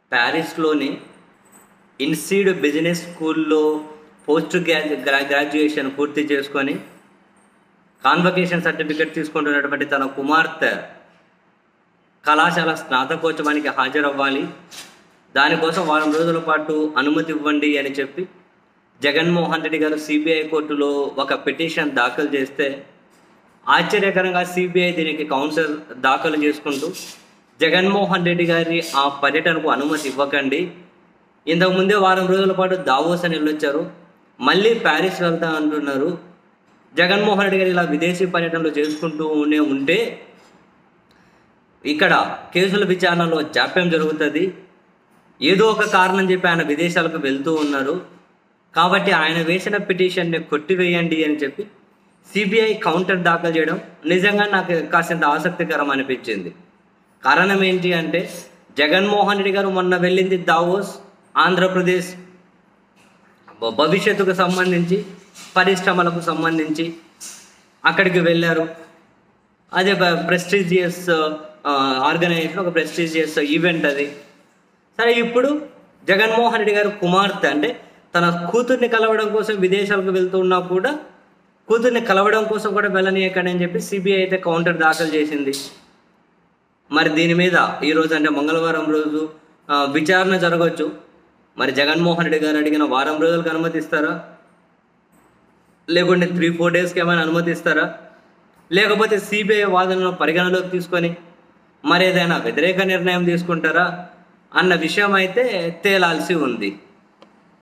ప్యారిస్లోని INSEAD business స్కూల్లో post gra graduation పూర్తి చేసుకొని కాన్వకేషన్ సర్టిఫికెట్ తీసుకుంటున్నటువంటి తన కుమార్తె కళాశాల స్నాతకోత్సవానికి హాజరవ్వాలి దానికోసం వారం రోజుల పాటు అనుమతి ఇవ్వండి అని చెప్పి జగన్మోహన్ రెడ్డి గారు సిబిఐ కోర్టులో ఒక పిటిషన్ దాఖలు చేస్తే ఆశ్చర్యకరంగా సిబిఐ దీనికి కౌన్సిల్ దాఖలు చేసుకుంటూ జగన్మోహన్ రెడ్డి గారి ఆ పర్యటనకు అనుమతి ఇవ్వకండి ఇంతకు ముందే వారం రోజుల పాటు దావోస్ అని వెళ్ళొచ్చారు మళ్ళీ ప్యారిస్ వెళ్తా అంటున్నారు జగన్మోహన్ రెడ్డి గారు ఇలా విదేశీ పర్యటనలు చేసుకుంటూనే ఉంటే ఇక్కడ కేసుల విచారణలో జాప్యం జరుగుతుంది ఏదో ఒక కారణం చెప్పి ఆయన విదేశాలకు వెళ్తూ ఉన్నారు కాబట్టి ఆయన వేసిన పిటిషన్ని కొట్టివేయండి అని చెప్పి సిబిఐ కౌంటర్ దాఖలు చేయడం నిజంగా నాకు కాసింత ఆసక్తికరం అనిపించింది కారణం ఏంటి అంటే జగన్మోహన్ రెడ్డి గారు మొన్న వెళ్ళింది దావోస్ ఆంధ్రప్రదేశ్ భ- భవిష్యత్తుకు సంబంధించి పరిశ్రమలకు సంబంధించి అక్కడికి వెళ్ళారు అదే ప్రెస్టీజియస్ ఆర్గనైజేషన్ ఒక ప్రెస్టీజియస్ ఈవెంట్ అది సరే ఇప్పుడు జగన్మోహన్ రెడ్డి గారు కుమార్తె అంటే తన కూతుర్ని కలవడం కోసం విదేశాలకు వెళ్తున్నా కూడా కూతుర్ని కలవడం కోసం కూడా వెళ్ళనీయకండి అని చెప్పి సిబిఐ అయితే కౌంటర్ దాఖలు చేసింది మరి దీని మీద ఈ రోజు అంటే మంగళవారం రోజు ఆ, విచారణ జరగవచ్చు మరి జగన్మోహన్ రెడ్డి గారు అడిగిన వారం రోజులకు అనుమతిస్తారా లేకుంటే త్రీ ఫోర్ డేస్కి ఏమైనా అనుమతిస్తారా లేకపోతే సిబిఐ వాదనను పరిగణలోకి తీసుకొని మరి ఏదైనా వ్యతిరేక నిర్ణయం తీసుకుంటారా అన్న విషయం అయితే తేలాల్సి ఉంది